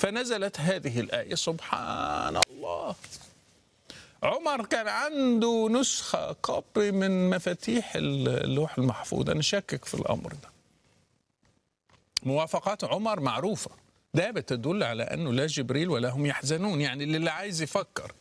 فنزلت هذه الآية سبحان الله عمر كان عنده نسخة كوبي من مفاتيح اللوح المحفوظ أنا شاكك في الأمر ده موافقات عمر معروفة ده بتدل على أنه لا جبريل ولا هم يحزنون يعني اللي عايز يفكر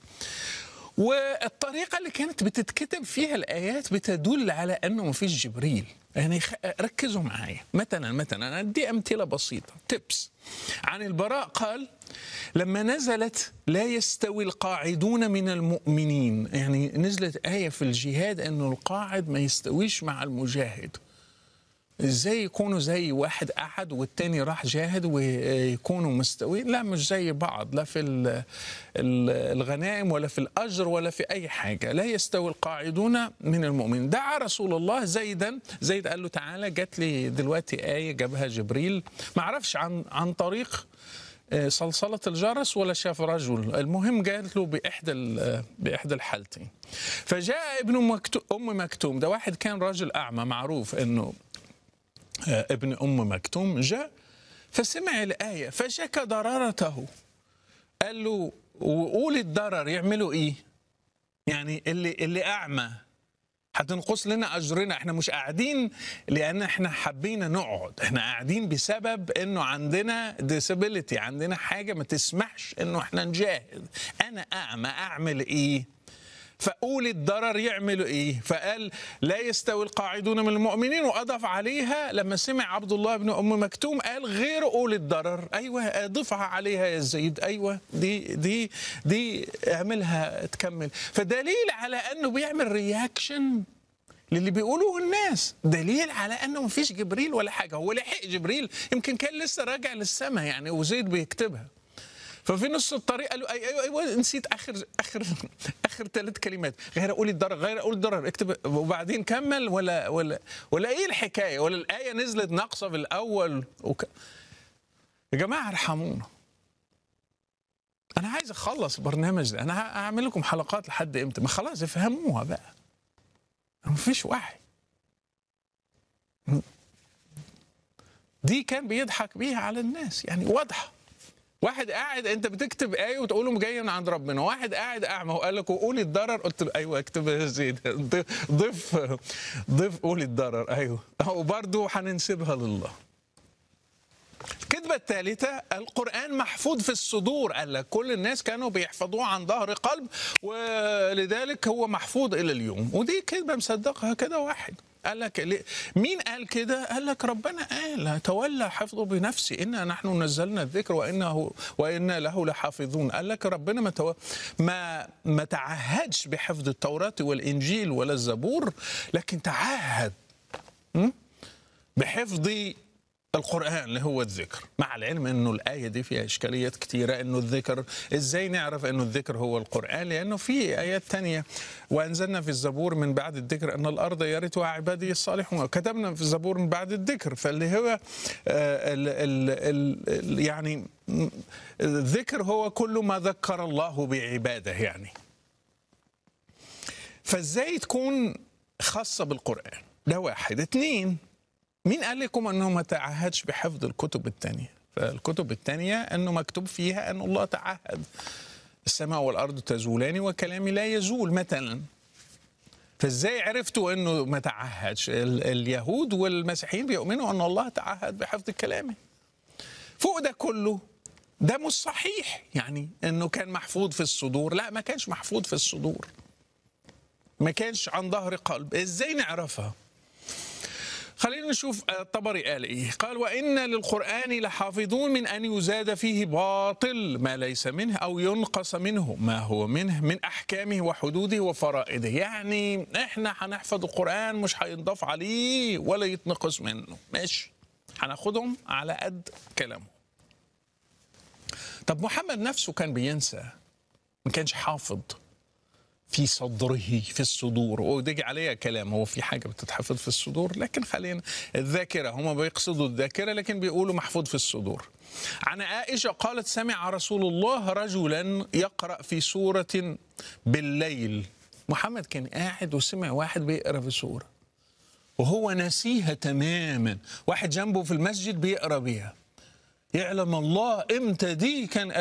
والطريقة اللي كانت بتتكتب فيها الآيات بتدل على أنه ما فيش جبريل يعني خ- ركزوا معايا مثلا مثلا أنا أدي أمثلة بسيطة تبس عن البراء قال لما نزلت لا يستوي القاعدون من المؤمنين يعني نزلت آية في الجهاد أنه القاعد ما يستويش مع المجاهد ازاي يكونوا زي واحد قعد والتاني راح جاهد ويكونوا مستويين لا مش زي بعض لا في ال- ال- الغنائم ولا في الاجر ولا في اي حاجه لا يستوي القاعدون من المؤمنين دعا رسول الله زيدا زيد قال له تعالى جات لي دلوقتي ايه جابها جبريل ما اعرفش عن عن طريق آه، صلصلة الجرس ولا شاف رجل المهم قالت له بإحدى ال- بإحدى الحالتين فجاء ابن مكتوم أم مكتوم ده واحد كان راجل أعمى معروف أنه آه، ابن أم مكتوم جاء فسمع الآية فشكى ضررته قال له وقول الضرر يعملوا إيه يعني اللي اللي أعمى هتنقص لنا أجرنا احنا مش قاعدين لأن احنا حابين نقعد احنا قاعدين بسبب انه عندنا disability عندنا حاجة ما تسمحش انه احنا نجاهد أنا أعمى أعمل إيه فقول الضرر يعمل ايه فقال لا يستوي القاعدون من المؤمنين واضاف عليها لما سمع عبد الله بن ام مكتوم قال غير قول الضرر ايوه اضيفها عليها يا زيد ايوه دي دي دي اعملها تكمل فدليل على انه بيعمل رياكشن للي بيقولوه الناس دليل على انه مفيش جبريل ولا حاجه هو لحق جبريل يمكن كان لسه راجع للسماء يعني وزيد بيكتبها ففي نص الطريق قالوا أي- ايوه ايوه نسيت اخر اخر اخر ثلاث كلمات غير اقول الضرر غير اقول الضرر اكتب وبعدين كمل ولا ولا ولا ايه الحكايه ولا الايه نزلت ناقصه في الاول وك... يا جماعه ارحمونا انا عايز اخلص البرنامج ده انا هعمل لكم حلقات لحد امتى ما خلاص افهموها بقى مفيش وعي دي كان بيضحك بيها على الناس يعني واضحه واحد قاعد انت بتكتب ايه وتقول له جايه من عند ربنا واحد قاعد اعمى وقال لك وقول الضرر قلت له ايوه اكتب يا زيد ضيف ضيف ضيف قول الضرر ايوه وبرضه هننسبها لله الكذبة الثالثة القرآن محفوظ في الصدور قال لك كل الناس كانوا بيحفظوه عن ظهر قلب ولذلك هو محفوظ إلى اليوم ودي كذبة مصدقها كده واحد قال لك ليه- مين قال كده؟ قال لك ربنا قال تولى حفظه بنفسه إنا نحن نزلنا الذكر وإنه وإنا له لحافظون قال لك ربنا ما تو... ما ما تعهدش بحفظ التوراة والإنجيل ولا الزبور لكن تعهد بحفظ القرآن اللي هو الذكر مع العلم أنه الآية دي فيها إشكاليات كثيرة أنه الذكر إزاي نعرف أنه الذكر هو القرآن لأنه في آيات تانية وأنزلنا في الزبور من بعد الذكر أن الأرض يرثها عبادي الصالحون وكتبنا في الزبور من بعد الذكر فاللي هو آه، ال ال ال ال يعني م- الذكر هو كل ما ذكر الله بعباده يعني فازاي تكون خاصة بالقرآن ده واحد اتنين مين قال لكم انه ما تعهدش بحفظ الكتب الثانيه فالكتب الثانيه انه مكتوب فيها ان الله تعهد السماء والارض تزولان وكلامي لا يزول مثلا فازاي عرفتوا انه ما تعهدش ال- اليهود والمسيحيين بيؤمنوا ان الله تعهد بحفظ كلامه فوق ده كله ده مش صحيح يعني انه كان محفوظ في الصدور لا ما كانش محفوظ في الصدور ما كانش عن ظهر قلب ازاي نعرفها خلينا نشوف الطبري قال ايه قال وان للقران لحافظون من ان يزاد فيه باطل ما ليس منه او ينقص منه ما هو منه من احكامه وحدوده وفرائده يعني احنا هنحفظ القران مش هينضاف عليه ولا يتنقص منه ماشي هناخدهم على قد كلامه طب محمد نفسه كان بينسى ما كانش حافظ في صدره في الصدور ودي عليها كلام هو في حاجه بتتحفظ في الصدور لكن خلينا الذاكره هم بيقصدوا الذاكره لكن بيقولوا محفوظ في الصدور عن عائشه قالت سمع رسول الله رجلا يقرا في سوره بالليل محمد كان قاعد وسمع واحد بيقرا في سوره وهو نسيها تماما واحد جنبه في المسجد بيقرا بيها يعلم الله امتى دي كان